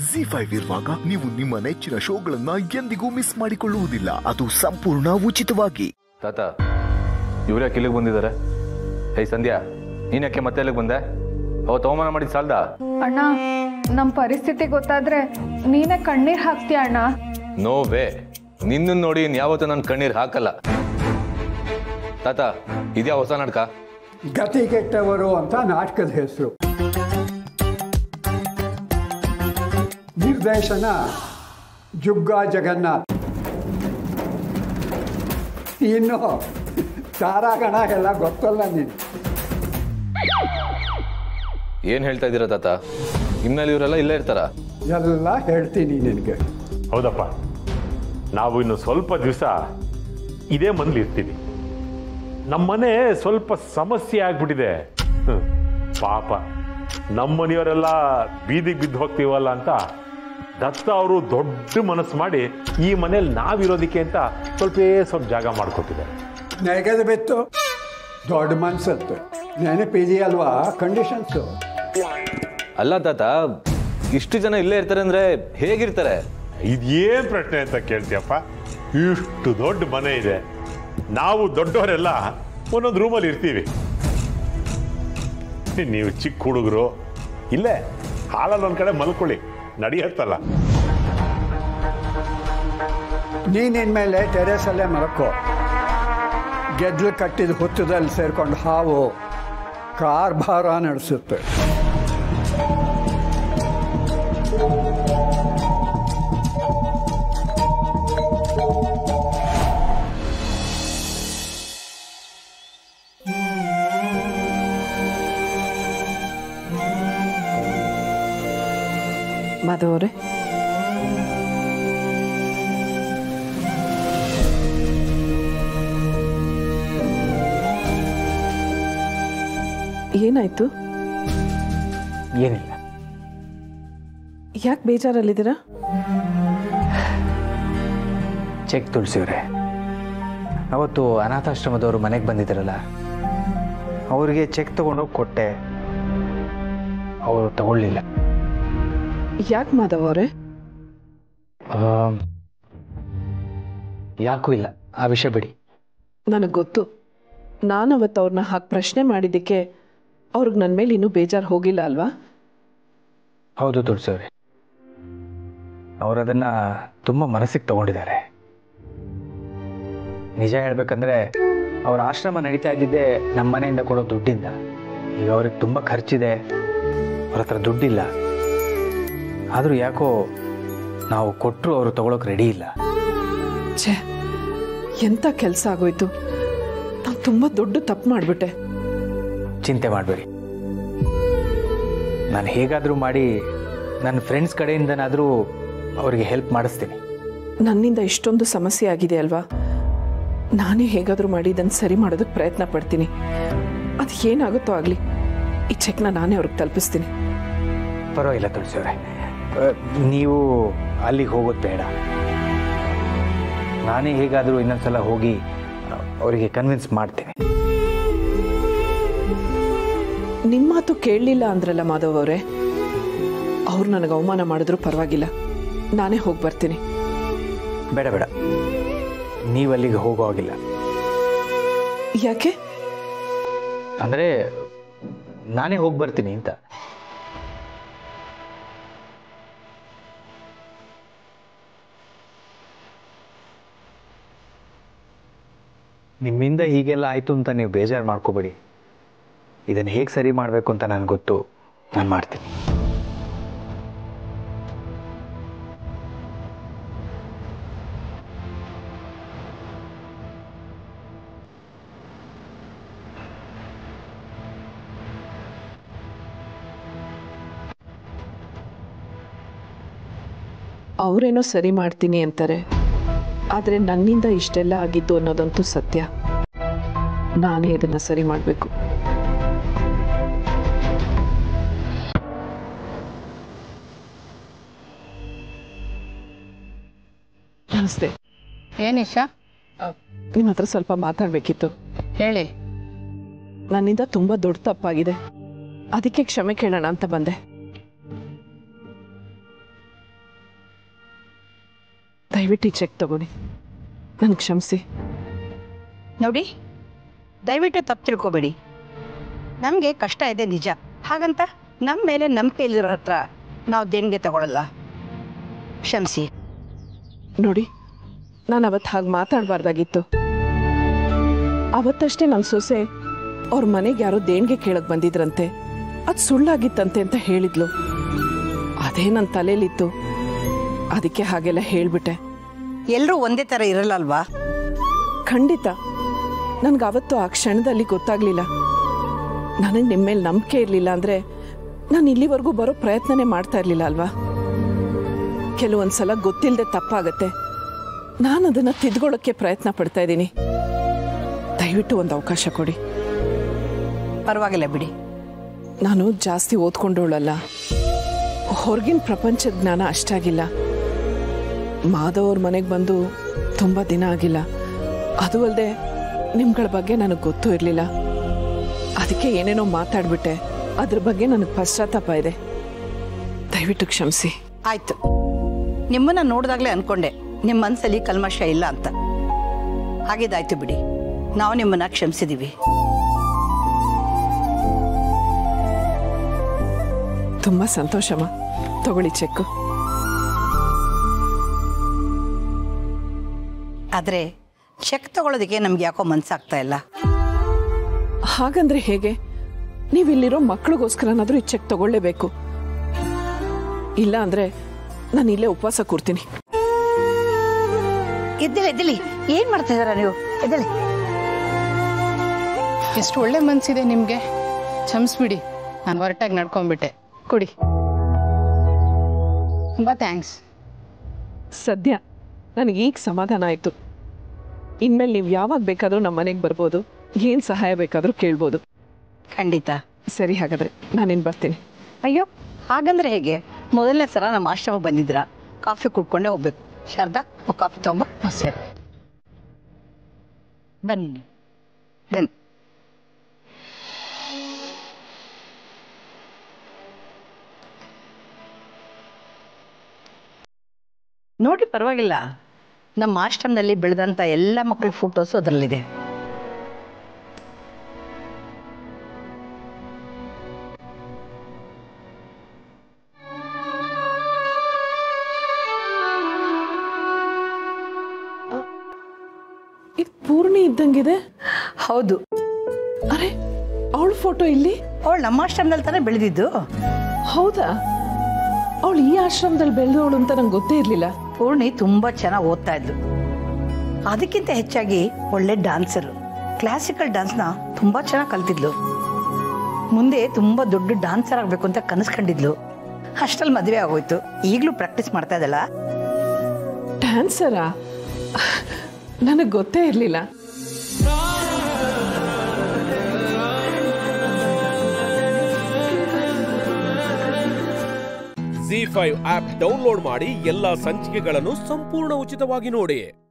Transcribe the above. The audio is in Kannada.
ಜಿ ಫೈವ್ ಇರುವಾಗ ನೀವು ನಿಮ್ಮ ನೆಚ್ಚಿನ ಶೋಗಳನ್ನ ಎಂದಿಗೂ ಮಿಸ್ ಮಾಡಿಕೊಳ್ಳುವುದಿಲ್ಲ ಅದು ಸಂಪೂರ್ಣ ಉಚಿತವಾಗಿ ತಾತ ಇವ್ರು ಯಾಕೆ ಇಲ್ಲಿಗೆ ಬಂದಿದ್ದಾರೆ ಹೇ ಸಂಧ್ಯಾ ನೀನ್ ಯಾಕೆ ಮತ್ತೆ ಇಲ್ಲಿಗೆ ಬಂದೆ ಅವತ್ತು ಅವಮಾನ ಮಾಡಿದ್ ಸಾಲ್ದ ಅಣ್ಣ ನಮ್ಮ ಪರಿಸ್ಥಿತಿ ಗೊತ್ತಾದ್ರೆ ನೀನೇ ಕಣ್ಣೀರ್ ಹಾಕ್ತೀಯ ಅಣ್ಣ ನೋ ವೇ ನಿನ್ನ ನೋಡಿ ಯಾವತ್ತೂ ನನ್ನ ಕಣ್ಣೀರ್ ಹಾಕಲ್ಲ ತಾತ ಇದ್ಯಾ ಹೊಸ ನಾಟಕ ಗತಿ ಕೆಟ್ಟವರು ಅಂತ ನಾಟಕದ ಹೆಸರು ನಿರ್ದೇಶನ ಜುಗ್ಗ ಜಗನ್ನಾಥ್ ಇನ್ನು ತಾರಾಗಣ ಎಲ್ಲ ಗೊತ್ತಲ್ಲ ನೀನು ಏನ್ ಹೇಳ್ತಾ ಇದ್ದೀರಾ ತಾತ ಇನ್ಮೇಲೆ ಇವರೆಲ್ಲ ಇಲ್ಲೇ ಇರ್ತಾರ ಎಲ್ಲ ಹೇಳ್ತೀನಿ ನಿನಗೆ ಹೌದಪ್ಪ ನಾವು ಇನ್ನು ಸ್ವಲ್ಪ ದಿವಸ ಇದೇ ಮನೇಲಿ ಇರ್ತೀವಿ ನಮ್ಮನೆ ಸ್ವಲ್ಪ ಸಮಸ್ಯೆ ಆಗ್ಬಿಟ್ಟಿದೆ ಹ್ಮ್. ಪಾಪ ನಮ್ಮ ಮನೆಯವರೆಲ್ಲ ಬೀದಿಗೆ ಬಿದ್ದು ಹೋಗ್ತೀವಲ್ಲ ಅಂತ ದತ್ತ ಅವರು ದೊಡ್ಡ ಮನಸ್ಸು ಮಾಡಿ ಈ ಮನೇಲಿ ನಾವಿರೋದಕ್ಕೆ ಅಂತ ಸ್ವಲ್ಪ ಸ್ವಲ್ಪ ಜಾಗ ಮಾಡ್ಕೊತಿದ್ದಾರೆ ನೆಗೆದು ಬಿತ್ತು ದೊಡ್ಡ ಮನ್ಸತ್ತು ನೆನಪಿದೆಯಲ್ವಾ ಕಂಡೀಷನ್ಸು ಅಲ್ಲ ತಾತ ಇಷ್ಟು ಜನ ಇಲ್ಲೇ ಇರ್ತಾರೆ ಅಂದ್ರೆ ಹೇಗಿರ್ತಾರೆ ಇದೇನ್ ಪ್ರಶ್ನೆ ಅಂತ ಕೇಳ್ತೀಯಪ್ಪ ಇಷ್ಟು ದೊಡ್ಡ ಮನೆ ಇದೆ ನಾವು ದೊಡ್ಡವರೆಲ್ಲ ಒಂದೊಂದು ರೂಮಲ್ಲಿ ಇರ್ತೀವಿ ನೀವು ಚಿಕ್ಕ ಹುಡುಗರು ಇಲ್ಲೇ ಹಾಲಲ್ಲಿ ಒಂದ್ ಕಡೆ ಮಲ್ಕೊಳ್ಳಿ ನಡೆಯತ್ತಲ್ಲ ನೀನಿನ್ಮೇಲೆ ಟೆರೇಸಲ್ಲೇ ಮಲ್ಕೋ ಗೆದ್ಲು ಕಟ್ಟಿದ ಹುತ್ತದಲ್ಲಿ ಸೇರ್ಕೊಂಡು ಹಾವು ಕಾರ್ಭಾರ ನಡೆಸುತ್ತೆ ಮಾಧವರೇ ಏನಾಯ್ತು ಏನಿಲ್ಲ ಯಾಕೆ ಬೇಜಾರಲ್ಲಿದ್ದೀರಾ ಚೆಕ್ ತುಳಸಿವ್ರೆ ಅವತ್ತು ಅನಾಥಾಶ್ರಮದವರು ಮನೆಗೆ ಬಂದಿದ್ರಲ್ಲ ಅವರಿಗೆ ಚೆಕ್ ತಗೊಂಡೋಗಿ ಕೊಟ್ಟೆ ಅವರು ತಗೊಳ್ಳಿಲ್ಲ ಯಾಕೆ ಮಾಧವ್ ಅವರೇ ಆಮ್, ಯಾಕೂ ಇಲ್ಲ ಆ ವಿಷಯ ಬಿಡಿ ನನಗೆ ಗೊತ್ತು ನಾನು ಅವತ್ತು ಅವ್ರನ್ನ ಹಾಗೆ ಪ್ರಶ್ನೆ ಮಾಡಿದ್ದಕ್ಕೆ ಅವ್ರಿಗೆ ನನ್ನ ಮೇಲೆ ಇನ್ನೂ ಬೇಜಾರು ಹೋಗಿಲ್ಲ ಅಲ್ವಾ ಹೌದು ತುಳಸಿವ್ರೆ ಅವರು ಅದನ್ನ ತುಂಬ ಮನಸ್ಸಿಗೆ ತಗೊಂಡಿದ್ದಾರೆ ನಿಜ ಹೇಳ್ಬೇಕಂದ್ರೆ ಅವ್ರ ಆಶ್ರಮ ನಡೀತಾ ಇದ್ದಿದ್ದೆ ನಮ್ಮ ಮನೆಯಿಂದ ಕೊಡೋ ದುಡ್ಡಿಂದ ಈಗ ಅವ್ರಿಗೆ ತುಂಬ ಖರ್ಚಿದೆ ಅವ್ರ ಹತ್ರ ದುಡ್ಡಿಲ್ಲ ಆದರೂ ಯಾಕೋ ನಾವು ಕೊಟ್ಟರು ಅವರು ತಗೊಳಕ್ ರೆಡಿ ಇಲ್ಲ ಛೇ ಎಂಥ ಕೆಲಸ ಆಗೋಯ್ತು ನಾನು ತುಂಬ ದೊಡ್ಡ ತಪ್ಪು ಮಾಡಿಬಿಟ್ಟೆ ಚಿಂತೆ ಮಾಡಬೇಡಿ ನಾನು ಹೇಗಾದರೂ ಮಾಡಿ ನನ್ನ ಫ್ರೆಂಡ್ಸ್ ಕಡೆಯಿಂದನಾದರೂ ಅವರಿಗೆ ಹೆಲ್ಪ್ ಮಾಡಿಸ್ತೀನಿ ನನ್ನಿಂದ ಇಷ್ಟೊಂದು ಸಮಸ್ಯೆ ಆಗಿದೆ ಅಲ್ವಾ ನಾನೇ ಹೇಗಾದರೂ ಮಾಡಿ ಇದನ್ನು ಸರಿ ಮಾಡೋದಕ್ಕೆ ಪ್ರಯತ್ನ ಪಡ್ತೀನಿ ಅದು ಏನಾಗುತ್ತೋ ಆಗಲಿ ಈ ಚೆಕ್ನ ನಾನೇ ಅವ್ರಿಗೆ ತಲುಪಿಸ್ತೀನಿ ಪರವಾಗಿಲ್ಲ ತುಳಸಿಯವರೇ ನೀವು ಅಲ್ಲಿಗೆ ಹೋಗೋದು ಬೇಡ ನಾನೇ ಹೇಗಾದರೂ ಇನ್ನೊಂದ್ಸಲ ಹೋಗಿ ಅವರಿಗೆ ಕನ್ವಿನ್ಸ್ ಮಾಡ್ತೀನಿ ನಿಮ್ಮ ಮಾತು ಕೇಳಲಿಲ್ಲ ಅಂದ್ರಲ್ಲ ಮಾಧವ್ ಅವರೇ ಅವ್ರು ನನಗೆ ಅವಮಾನ ಮಾಡಿದ್ರು ಪರವಾಗಿಲ್ಲ ನಾನೇ ಹೋಗಿ ಬರ್ತೀನಿ ಬೇಡ ಬೇಡ ನೀವು ಅಲ್ಲಿಗೆ ಹೋಗೋ ಹಾಗಿಲ್ಲ ಯಾಕೆ ಅಂದರೆ ನಾನೇ ಹೋಗಿ ಬರ್ತೀನಿ ಅಂತ ನಿಮ್ಮಿಂದ ಹೀಗೆಲ್ಲ ಆಯಿತು ಅಂತ ನೀವು ಬೇಜಾರು ಮಾಡ್ಕೋಬೇಡಿ ಇದನ್ನು ಹೇಗೆ ಸರಿ ಮಾಡಬೇಕು ಅಂತ ನನಗೆ ಗೊತ್ತು ನಾನು ಮಾಡ್ತೀನಿ ಅವರೇನೋ ಸರಿ ಮಾಡ್ತೀನಿ ಅಂತಾರೆ ಆದರೆ ನನ್ನಿಂದ ಇಷ್ಟೆಲ್ಲ ಆಗಿದ್ದು ಅನ್ನೋದಂತೂ ಸತ್ಯ ನಾನೇ ಇದನ್ನ ಸರಿ ಮಾಡಬೇಕು ನಮಸ್ತೆ ಏನಿಶಾ ನಿಮ್ಮ ಹತ್ರ ಸ್ವಲ್ಪ ಮಾತಾಡಬೇಕಿತ್ತು ಹೇಳಿ ನನ್ನಿಂದ ತುಂಬ ದೊಡ್ಡ ತಪ್ಪಾಗಿದೆ ಅದಕ್ಕೆ ಕ್ಷಮೆ ಕೇಳೋಣ ಅಂತ ಬಂದೆ ದಯವಿಟ್ಟು ಈ ಚೆಕ್ ತಗೊಳ್ಳಿ ನನ್ಗೆ ಕ್ಷಮಿಸಿ ನೋಡಿ ದಯವಿಟ್ಟು ತಪ್ಪು ತಿಳ್ಕೊಬೇಡಿ ನಮಗೆ ಕಷ್ಟ ಇದೆ ನಿಜ ಹಾಗಂತ ನಮ್ಮ ಮೇಲೆ ನಂಬಿಕೆ ಇಲ್ಲಿರೋ ಹತ್ರ ನಾವು ದೇಣಿಗೆ ತಗೊಳ್ಳಲ್ಲ ಕ್ಷಮಿಸಿ ನೋಡಿ ನಾನು ಅವತ್ತು ಹಾಗೆ ಮಾತಾಡಬಾರ್ದಾಗಿತ್ತು ಅವತ್ತಷ್ಟೇ ನನ್ನ ಸೊಸೆ ಅವ್ರ ಮನೆಗೆ ಯಾರೋ ದೇಣಿಗೆ ಕೇಳಕ್ ಬಂದಿದ್ರಂತೆ ಅದು ಸುಳ್ಳಾಗಿತ್ತಂತೆ ಅಂತ ಹೇಳಿದ್ಲು ಅದೇ ನನ್ನ ತಲೆಯಲ್ಲಿತ್ತು ಅದಕ್ಕೆ ಹಾಗೆಲ್ಲ ಹೇಳ್ಬಿಟ್ಟೆ ಎಲ್ಲರೂ ಒಂದೇ ಥರ ಇರಲ್ಲ ಅಲ್ವಾ ಖಂಡಿತ ನನ್ಗೆ ಅವತ್ತು ಆ ಕ್ಷಣದಲ್ಲಿ ಗೊತ್ತಾಗ್ಲಿಲ್ಲ ನನಗೆ ನಿಮ್ಮ ಮೇಲೆ ನಂಬಿಕೆ ಇರಲಿಲ್ಲ ಅಂದ್ರೆ ನಾನು ಇಲ್ಲಿವರೆಗೂ ಬರೋ ಪ್ರಯತ್ನನೇ ಮಾಡ್ತಾ ಇರಲಿಲ್ಲ ಅಲ್ವಾ ಕೆಲವೊಂದ್ಸಲ ಗೊತ್ತಿಲ್ಲದೆ ತಪ್ಪಾಗತ್ತೆ ನಾನು ಅದನ್ನ ತಿದ್ಕೊಳ್ಳೋಕ್ಕೆ ಪ್ರಯತ್ನ ಪಡ್ತಾ ಇದ್ದೀನಿ ದಯವಿಟ್ಟು ಒಂದು ಅವಕಾಶ ಕೊಡಿ ಪರವಾಗಿಲ್ಲ ಬಿಡಿ ನಾನು ಜಾಸ್ತಿ ಓದ್ಕೊಂಡವಳಲ್ಲ ಹೊರಗಿನ ಪ್ರಪಂಚದ ಜ್ಞಾನ ಅಷ್ಟಾಗಿಲ್ಲ ಮಾಧವ್ ಅವ್ರ ಮನೆಗೆ ಬಂದು ತುಂಬ ದಿನ ಆಗಿಲ್ಲ ಅದು ಅಲ್ಲದೆ ನಿಮ್ಗಳ ಬಗ್ಗೆ ನನಗೆ ಗೊತ್ತೂ ಇರಲಿಲ್ಲ ಅದಕ್ಕೆ ಏನೇನೋ ಮಾತಾಡ್ಬಿಟ್ಟೆ ಅದ್ರ ಬಗ್ಗೆ ನನಗೆ ಪಶ್ಚಾತ್ತಾಪ ಇದೆ ದಯವಿಟ್ಟು ಕ್ಷಮಿಸಿ ಆಯ್ತು ನಿಮ್ಮನ್ನ ನೋಡಿದಾಗಲೇ ಅನ್ಕೊಂಡೆ ನಿಮ್ಮ ಮನಸ್ಸಲ್ಲಿ ಕಲ್ಮಶ ಇಲ್ಲ ಅಂತ ಹಾಗಿದಾಯ್ತು ಬಿಡಿ ನಾವು ನಿಮ್ಮನ್ನ ಕ್ಷಮಿಸಿದೀವಿ ತುಂಬ ಸಂತೋಷಮ್ಮ ತಗೊಳ್ಳಿ ಚೆಕ್ಕು ಆದರೆ ಚೆಕ್ ತಗೊಳ್ಳೋದಕ್ಕೆ ನಮ್ಗೆ ಯಾಕೋ ಮನ್ಸಾಗ್ತಾ ಇಲ್ಲ ಹಾಗಂದ್ರೆ ಹೇಗೆ ನೀವಿಲ್ಲಿರೋ ಮಕ್ಳಿಗೋಸ್ಕರನಾದ್ರೂ ಈ ಚೆಕ್ ತಗೊಳ್ಳೇಬೇಕು ಇಲ್ಲ ಅಂದ್ರೆ ನಾನು ಇಲ್ಲೇ ಉಪವಾಸ ಕೂರ್ತೀನಿ ಎದ್ದಿಲ್ಲ ಎದ್ದಿಲಿ ಏನ್ ಮಾಡ್ತಾ ಇದಾರ ನೀವು ಎದ್ದಿಲಿ ಎಷ್ಟು ಒಳ್ಳೆ ಮನ್ಸಿದೆ ನಿಮಗೆ ಕ್ಷಮಿಸ್ಬಿಡಿ ನಾನು ಹೊರಟಾಗಿ ನಡ್ಕೊಂಡ್ಬಿಟ್ಟೆ ಕೊಡಿ ತುಂಬ ಥ್ಯಾಂಕ್ಸ್ ಸದ್ಯ ನನಗೆ ಈಗ ಸಮಾಧಾನ ಆಯಿತು ಇನ್ಮೇಲೆ ನೀವು ಯಾವಾಗ ಬೇಕಾದರೂ ನಮ್ಮ ಮನೆಗೆ ಬರ್ಬೋದು ಏನು ಸಹಾಯ ಬೇಕಾದರೂ ಕೇಳ್ಬೋದು ಖಂಡಿತ ಸರಿ ಹಾಗಾದ್ರೆ ನಾನಿನ್ ಬರ್ತೀನಿ ಅಯ್ಯೋ ಹಾಗಂದ್ರೆ ಹೇಗೆ ಮೊದಲನೇ ಸಲ ನಮ್ಮ ಆಶ್ರಮ ಬಂದಿದ್ದೀರಾ ಕಾಫಿ ಕುಡ್ಕೊಂಡೇ ಹೋಗ್ಬೇಕು ಶಾರದಾ ಒ ಕಾಫಿ ತಗೊಂಬ ಸರಿ ಬನ್ನಿ ಬನ್ನಿ ನೋಡಿ ಪರವಾಗಿಲ್ಲ ನಮ್ಮ ಆಶ್ರಮದಲ್ಲಿ ಬೆಳೆದಂಥ ಎಲ್ಲ ಮಕ್ಕಳ ಫೋಟೋಸು ಅದರಲ್ಲಿದೆ ಇದು ಪೂರ್ಣಿ ಇದ್ದಂಗಿದೆ ಹೌದು ಅರೆ ಅವಳ ಫೋಟೋ ಇಲ್ಲಿ ಅವಳು ನಮ್ಮ ಆಶ್ರಮದಲ್ಲಿ ತಾನೇ ಬೆಳೆದಿದ್ದು ಹೌದಾ ಅವಳು ಈ ಆಶ್ರಮದಲ್ಲಿ ಬೆಳೆದವಳು ಅಂತ ನಂಗೆ ಗೊತ್ತೇ ಇರಲಿಲ್ಲ ಪೂರ್ಣಿ ತುಂಬ ಚೆನ್ನಾಗಿ ಓದ್ತಾ ಇದ್ಲು ಅದಕ್ಕಿಂತ ಹೆಚ್ಚಾಗಿ ಒಳ್ಳೆ ಡ್ಯಾನ್ಸರು ಕ್ಲಾಸಿಕಲ್ ಡ್ಯಾನ್ಸ್ನ ತುಂಬ ಚೆನ್ನಾಗಿ ಕಲ್ತಿದ್ಲು ಮುಂದೆ ತುಂಬ ದೊಡ್ಡ ಡ್ಯಾನ್ಸರ್ ಆಗಬೇಕು ಅಂತ ಕನಸು ಕಂಡಿದ್ಲು ಅಷ್ಟರಲ್ಲಿ ಮದುವೆ ಆಗೋಯ್ತು ಈಗಲೂ ಪ್ರಾಕ್ಟೀಸ್ ಮಾಡ್ತಾ ಇದ್ದಲ್ಲ ಡ್ಯಾನ್ಸರಾ ನನಗೆ ಗೊತ್ತೇ ಇರಲಿಲ್ಲ ಜಿ ಫೈವ್ ಆಪ್ ಡೌನ್ಲೋಡ್ ಮಾಡಿ ಎಲ್ಲಾ ಸಂಚಿಕೆಗಳನ್ನು ಸಂಪೂರ್ಣ ಉಚಿತವಾಗಿ ನೋಡಿ